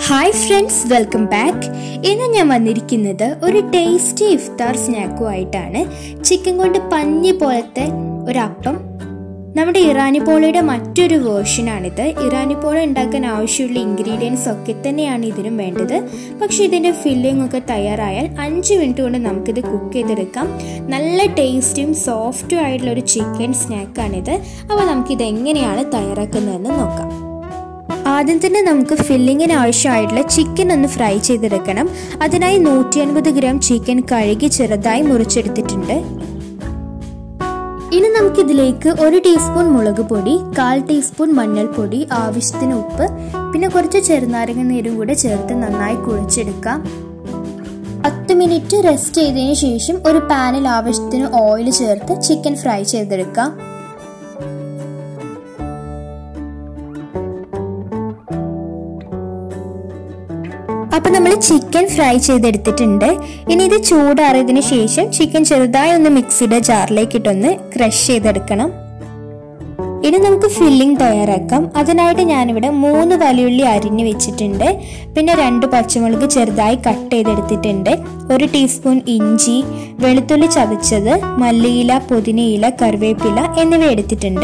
hi friends welcome back ഇന്ന് ഞാൻ വന്നിരിക്കുന്നത് ഒരു ടേസ്റ്റി ഇഫ്താർ സ്നാക്കുമായിട്ടാണ് ചിക്കൻ കൊണ്ട് പഞ്ഞി പോലത്തെ ഒരു അപ്പം നമ്മുടെ ഇറാനി പോളയുടെ മറ്റൊരു വേർഷനാണിത് ഇറാനി പോള ഉണ്ടാക്കാൻ ആവശ്യമുള്ള ഇൻഗ്രീഡിയൻസ് ഒക്കെ തന്നെയാണ് ഇതിനും വേണ്ടത് പക്ഷേ ഇതിൻ്റെ ഫില്ലിംഗ് ഒക്കെ തയ്യാറായാൽ അഞ്ച് മിനിറ്റ് കൊണ്ട് നമുക്കിത് കുക്ക് ചെയ്തെടുക്കാം നല്ല ടേസ്റ്റും സോഫ്റ്റും ആയിട്ടുള്ള ഒരു ചിക്കൻ സ്നാക്കാണിത് അപ്പോൾ നമുക്കിത് എങ്ങനെയാണ് തയ്യാറാക്കുന്നതെന്ന് നോക്കാം ആദ്യം തന്നെ നമുക്ക് ഫില്ലിങ്ങിന് ആവശ്യമായിട്ടുള്ള ചിക്കൻ ഒന്ന് ഫ്രൈ ചെയ്തെടുക്കണം അതിനായി നൂറ്റി അൻപത് ഗ്രാം ചിക്കൻ കഴുകി ചെറുതായി മുറിച്ചെടുത്തിട്ടുണ്ട് ഇനി നമുക്കിതിലേക്ക് ഒരു ടീസ്പൂൺ മുളക് പൊടി കാൽ ടീസ്പൂൺ മഞ്ഞൾപ്പൊടി ആവശ്യത്തിന് ഉപ്പ് പിന്നെ കുറച്ച് ചെറുനാരങ്ങ നീരും കൂടെ ചേർത്ത് നന്നായി കുഴച്ചെടുക്കാം പത്ത് മിനിറ്റ് റെസ്റ്റ് ചെയ്തതിന് ശേഷം ഒരു പാനിൽ ആവശ്യത്തിന് ഓയിൽ ചേർത്ത് ചിക്കൻ ഫ്രൈ ചെയ്തെടുക്കാം അപ്പം നമ്മൾ ചിക്കൻ ഫ്രൈ ചെയ്തെടുത്തിട്ടുണ്ട് ഇനി ഇത് ചൂടാറിയതിന് ശേഷം ചിക്കൻ ചെറുതായി ഒന്ന് മിക്സിയുടെ ജാറിലേക്ക് ഇട്ടൊന്ന് ക്രഷ് ചെയ്തെടുക്കണം ഇനി നമുക്ക് ഫില്ലിംഗ് തയ്യാറാക്കാം അതിനായിട്ട് ഞാനിവിടെ മൂന്ന് വലിയുള്ളി അരിഞ്ഞു വെച്ചിട്ടുണ്ട് പിന്നെ രണ്ട് പച്ചമുളക് ചെറുതായി കട്ട് ചെയ്തെടുത്തിട്ടുണ്ട് ഒരു ടീസ്പൂൺ ഇഞ്ചി വെളുത്തുള്ളി ചതച്ചത് മല്ലിയില പുതിനയില കറിവേപ്പില എന്നിവ എടുത്തിട്ടുണ്ട്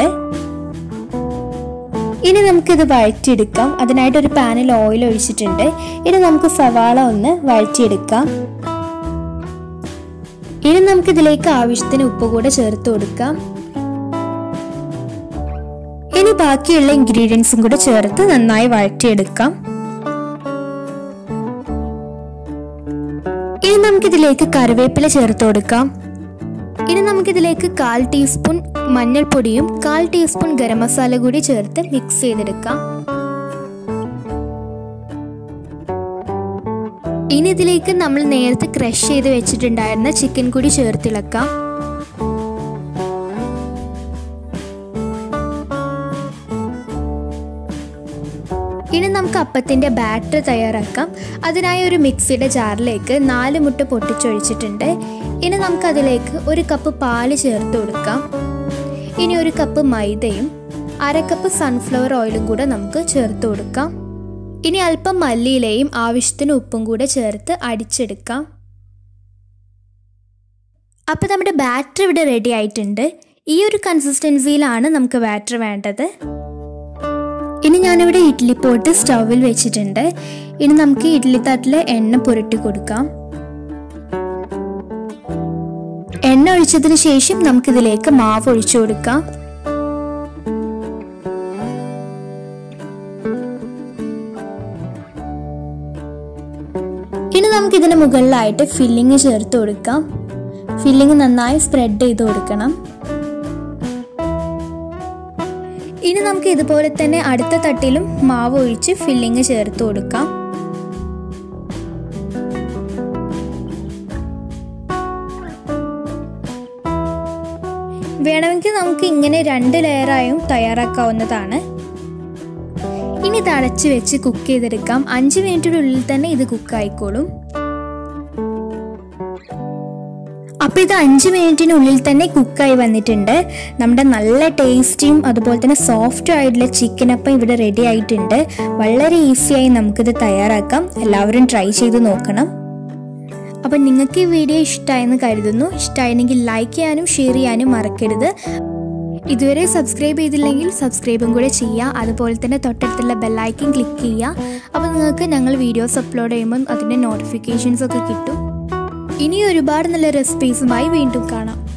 ഇനി നമുക്കിത് വഴറ്റിയെടുക്കാം അതിനായിട്ട് ഒരു പാനിൽ ഓയിൽ ഒഴിച്ചിട്ടുണ്ട് ഇനി നമുക്ക് സവാള ഒന്ന് വഴറ്റിയെടുക്കാം ഇനി നമുക്കിതിലേക്ക് ആവശ്യത്തിന് ഉപ്പ് കൂടെ ചേർത്ത് കൊടുക്കാം ഇനി ബാക്കിയുള്ള ഇൻഗ്രീഡിയൻസും കൂടെ ചേർത്ത് നന്നായി വഴറ്റിയെടുക്കാം ഇനി നമുക്കിതിലേക്ക് കറിവേപ്പില ചേർത്ത് കൊടുക്കാം ഇനി നമുക്കിതിലേക്ക് കാൽ ടീസ്പൂൺ മഞ്ഞൾപ്പൊടിയും കാൽ ടീസ്പൂൺ ഗരം മസാല കൂടി ചേർത്ത് മിക്സ് ചെയ്തെടുക്കാം ഇനി ഇതിലേക്ക് നമ്മൾ നേരത്തെ ക്രഷ് ചെയ്ത് വെച്ചിട്ടുണ്ടായിരുന്ന ചിക്കൻ കൂടി ചേർത്തിളക്കാം ഇനി നമുക്ക് അപ്പത്തിൻ്റെ ബാറ്റർ തയ്യാറാക്കാം അതിനായി ഒരു മിക്സിയുടെ ജാറിലേക്ക് നാല് മുട്ട പൊട്ടിച്ചൊഴിച്ചിട്ടുണ്ട് ഇനി നമുക്ക് അതിലേക്ക് ഒരു കപ്പ് പാല് ചേർത്ത് കൊടുക്കാം ഇനി ഒരു കപ്പ് മൈദയും അര കപ്പ് സൺഫ്ലവർ ഓയിലും കൂടെ നമുക്ക് ചേർത്ത് കൊടുക്കാം ഇനി അല്പം മല്ലിയിലയും ആവശ്യത്തിന് ഉപ്പും കൂടെ ചേർത്ത് അടിച്ചെടുക്കാം അപ്പോൾ നമ്മുടെ ബാറ്റർ ഇവിടെ റെഡി ആയിട്ടുണ്ട് ഈ ഒരു കൺസിസ്റ്റൻസിയിലാണ് നമുക്ക് ബാറ്റർ വേണ്ടത് ഇനി ഞാനിവിടെ ഇഡ്ഡലി പോട്ട് സ്റ്റൗവിൽ വെച്ചിട്ടുണ്ട് ഇനി നമുക്ക് ഇഡ്ഡലി തട്ടിൽ എണ്ണ പുരട്ടി കൊടുക്കാം എണ്ണ ഒഴിച്ചതിന് ശേഷം നമുക്കിതിലേക്ക് മാവ് ഒഴിച്ചു കൊടുക്കാം ഇനി നമുക്ക് ഇതിന് മുകളിലായിട്ട് ഫില്ലിങ് ചേർത്ത് കൊടുക്കാം ഫില്ലിങ് നന്നായി സ്പ്രെഡ് ചെയ്ത് കൊടുക്കണം ഇനി നമുക്ക് ഇതുപോലെ തന്നെ അടുത്ത തട്ടിലും മാവ് ഒഴിച്ച് ഫില്ലിങ് ചേർത്ത് കൊടുക്കാം വേണമെങ്കിൽ നമുക്ക് ഇങ്ങനെ രണ്ട് ലെയറായും തയ്യാറാക്കാവുന്നതാണ് ഇനി ഇത് അടച്ച് വെച്ച് കുക്ക് ചെയ്തെടുക്കാം അഞ്ച് മിനിറ്റിനുള്ളിൽ തന്നെ ഇത് കുക്കായിക്കോളും അപ്പോൾ ഇത് അഞ്ച് മിനിറ്റിനുള്ളിൽ തന്നെ കുക്കായി വന്നിട്ടുണ്ട് നമ്മുടെ നല്ല ടേസ്റ്റിയും അതുപോലെ തന്നെ സോഫ്റ്റും ആയിട്ടുള്ള ചിക്കൻ അപ്പം ഇവിടെ റെഡി ആയിട്ടുണ്ട് വളരെ ഈസിയായി നമുക്കിത് തയ്യാറാക്കാം എല്ലാവരും ട്രൈ ചെയ്ത് നോക്കണം അപ്പം നിങ്ങൾക്ക് ഈ വീഡിയോ ഇഷ്ടമായെന്ന് കരുതുന്നു ഇഷ്ടമായിരുന്നെങ്കിൽ ലൈക്ക് ചെയ്യാനും ഷെയർ ചെയ്യാനും മറക്കരുത് ഇതുവരെ സബ്സ്ക്രൈബ് ചെയ്തില്ലെങ്കിൽ സബ്സ്ക്രൈബും കൂടെ ചെയ്യുക അതുപോലെ തന്നെ തൊട്ടടുത്തുള്ള ബെല്ലൈക്കൻ ക്ലിക്ക് ചെയ്യുക അപ്പോൾ നിങ്ങൾക്ക് ഞങ്ങൾ വീഡിയോസ് അപ്ലോഡ് ചെയ്യുമ്പം അതിൻ്റെ നോട്ടിഫിക്കേഷൻസ് ഒക്കെ കിട്ടും ഇനി ഒരുപാട് നല്ല റെസിപ്പീസുമായി വീണ്ടും കാണാം